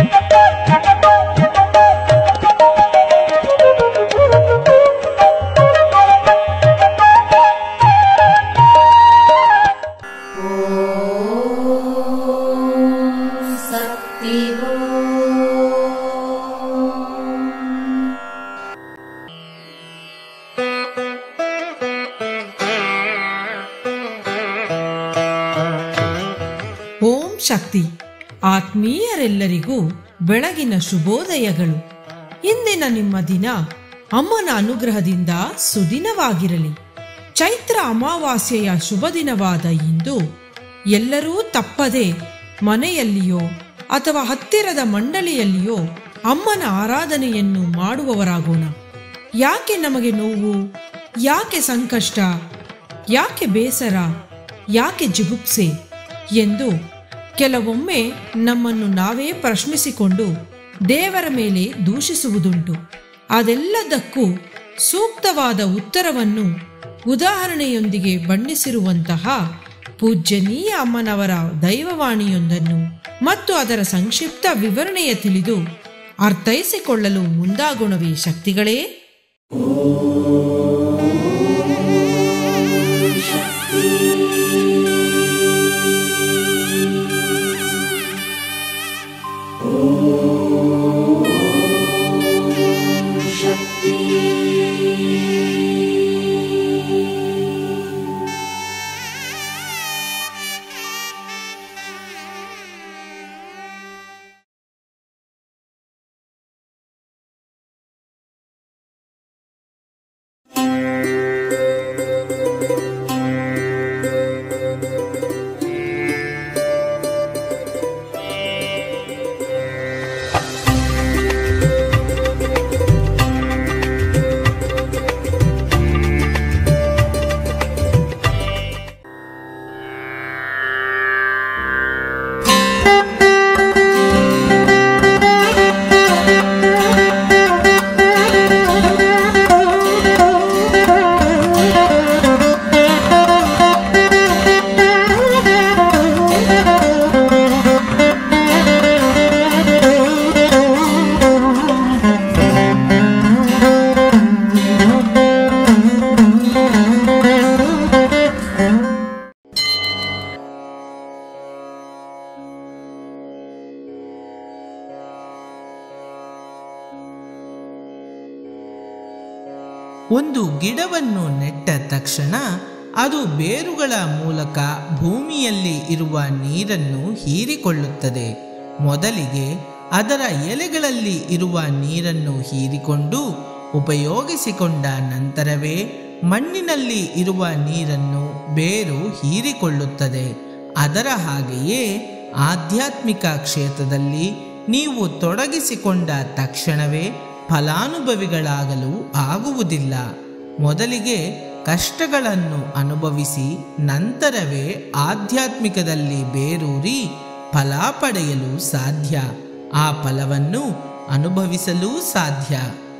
ಓಂ ಶಕ್ತಿ ಆತ್ಮೀಯರೆಲ್ಲರಿಗೂ ಬೆಳಗಿನ ಶುಭೋದಯಗಳು ಇಂದಿನ ನಿಮ್ಮ ದಿನ ಅಮ್ಮನ ಅನುಗ್ರಹದಿಂದ ಸುದಿನವಾಗಿರಲಿ ಚೈತ್ರ ಅಮಾವಾಸ್ಯೆಯ ಶುಭ ದಿನವಾದ ಇಂದು ಎಲ್ಲರೂ ತಪ್ಪದೆ ಮನೆಯಲ್ಲಿಯೋ ಅಥವಾ ಹತ್ತಿರದ ಮಂಡಳಿಯಲ್ಲಿಯೋ ಅಮ್ಮನ ಆರಾಧನೆಯನ್ನು ಮಾಡುವವರಾಗೋಣ ಯಾಕೆ ನಮಗೆ ನೋವು ಯಾಕೆ ಸಂಕಷ್ಟ ಯಾಕೆ ಬೇಸರ ಯಾಕೆ ಜಿಗುಪ್ಸೆ ಎಂದು ಕೆಲವೊಮ್ಮೆ ನಮ್ಮನ್ನು ನಾವೇ ಪ್ರಶ್ನಿಸಿಕೊಂಡು ದೇವರ ಮೇಲೆ ದೂಷಿಸುವುದುಂಟು ಅದೆಲ್ಲದಕ್ಕೂ ಸೂಕ್ತವಾದ ಉತ್ತರವನ್ನು ಉದಾಹರಣೆಯೊಂದಿಗೆ ಬಣ್ಣಿಸಿರುವಂತಹ ಪೂಜ್ಯನೀಯ ಅಮ್ಮನವರ ದೈವವಾಣಿಯೊಂದನ್ನು ಮತ್ತು ಅದರ ಸಂಕ್ಷಿಪ್ತ ವಿವರಣೆಯ ತಿಳಿದು ಅರ್ಥೈಸಿಕೊಳ್ಳಲು ಮುಂದಾಗೋಣವೇ ಶಕ್ತಿಗಳೇ ಒಂದು ಗಿಡವನ್ನು ನೆಟ್ಟ ತಕ್ಷಣ ಅದು ಬೇರುಗಳ ಮೂಲಕ ಭೂಮಿಯಲ್ಲಿ ಇರುವ ನೀರನ್ನು ಹೀರಿಕೊಳ್ಳುತ್ತದೆ ಮೊದಲಿಗೆ ಅದರ ಎಲೆಗಳಲ್ಲಿ ಇರುವ ನೀರನ್ನು ಹೀರಿಕೊಂಡು ಉಪಯೋಗಿಸಿಕೊಂಡ ನಂತರವೇ ಮಣ್ಣಿನಲ್ಲಿ ಇರುವ ನೀರನ್ನು ಬೇರು ಹೀರಿಕೊಳ್ಳುತ್ತದೆ ಅದರ ಹಾಗೆಯೇ ಆಧ್ಯಾತ್ಮಿಕ ಕ್ಷೇತ್ರದಲ್ಲಿ ನೀವು ತೊಡಗಿಸಿಕೊಂಡ ತಕ್ಷಣವೇ ಫಲಾನುಭವಿಗಳಾಗಲು ಆಗುವುದಿಲ್ಲ ಮೊದಲಿಗೆ ಕಷ್ಟಗಳನ್ನು ಅನುಭವಿಸಿ ನಂತರವೇ ಆಧ್ಯಾತ್ಮಿಕದಲ್ಲಿ ಬೇರೂರಿ ಫಲ ಪಡೆಯಲು ಸಾಧ್ಯ ಆ ಫಲವನ್ನು ಅನುಭವಿಸಲು ಸಾಧ್ಯ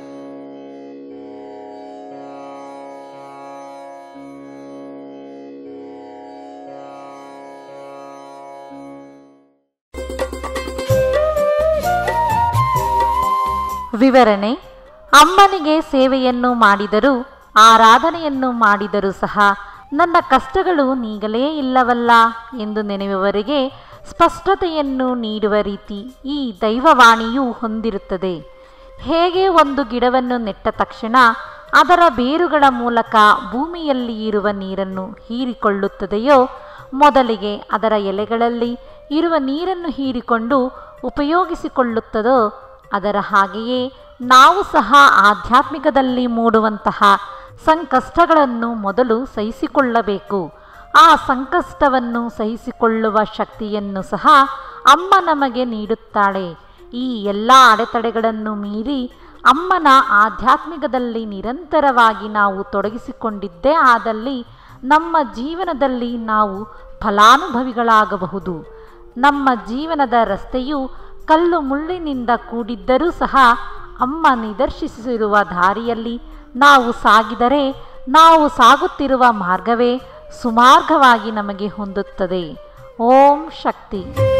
ವಿವರಣೆ ಅಮ್ಮನಿಗೆ ಸೇವೆಯನ್ನು ಮಾಡಿದರೂ ಆರಾಧನೆಯನ್ನು ಮಾಡಿದರೂ ಸಹ ನನ್ನ ಕಷ್ಟಗಳು ನೀಗಲೇ ಇಲ್ಲವಲ್ಲ ಎಂದು ನೆನೆಯುವವರಿಗೆ ಸ್ಪಷ್ಟತೆಯನ್ನು ನೀಡುವ ರೀತಿ ಈ ದೈವವಾಣಿಯು ಹೊಂದಿರುತ್ತದೆ ಹೇಗೆ ಒಂದು ಗಿಡವನ್ನು ನೆಟ್ಟ ತಕ್ಷಣ ಅದರ ಬೇರುಗಳ ಮೂಲಕ ಭೂಮಿಯಲ್ಲಿ ಇರುವ ನೀರನ್ನು ಹೀರಿಕೊಳ್ಳುತ್ತದೆಯೋ ಮೊದಲಿಗೆ ಅದರ ಎಲೆಗಳಲ್ಲಿ ಇರುವ ನೀರನ್ನು ಹೀರಿಕೊಂಡು ಉಪಯೋಗಿಸಿಕೊಳ್ಳುತ್ತದೋ ಅದರ ಹಾಗೆಯೇ ನಾವು ಸಹ ಆಧ್ಯಾತ್ಮಿಕದಲ್ಲಿ ಮೂಡುವಂತಹ ಸಂಕಷ್ಟಗಳನ್ನು ಮೊದಲು ಸಹಿಸಿಕೊಳ್ಳಬೇಕು ಆ ಸಂಕಷ್ಟವನ್ನು ಸಹಿಸಿಕೊಳ್ಳುವ ಶಕ್ತಿಯನ್ನು ಸಹ ಅಮ್ಮ ನಮಗೆ ನೀಡುತ್ತಾಳೆ ಈ ಎಲ್ಲ ಅಡೆತಡೆಗಳನ್ನು ಮೀರಿ ಅಮ್ಮನ ಆಧ್ಯಾತ್ಮಿಕದಲ್ಲಿ ನಿರಂತರವಾಗಿ ನಾವು ತೊಡಗಿಸಿಕೊಂಡಿದ್ದೇ ಆದಲ್ಲಿ ನಮ್ಮ ಜೀವನದಲ್ಲಿ ನಾವು ಫಲಾನುಭವಿಗಳಾಗಬಹುದು ನಮ್ಮ ಜೀವನದ ರಸ್ತೆಯು ಕಲ್ಲು ಮುಳ್ಳಿನಿಂದ ಕೂಡಿದ್ದರೂ ಸಹ ಅಮ್ಮ ನಿದರ್ಶಿಸಿರುವ ದಾರಿಯಲ್ಲಿ ನಾವು ಸಾಗಿದರೆ ನಾವು ಸಾಗುತ್ತಿರುವ ಮಾರ್ಗವೇ ಸುಮಾರ್ಗವಾಗಿ ನಮಗೆ ಹೊಂದುತ್ತದೆ ಓಂ ಶಕ್ತಿ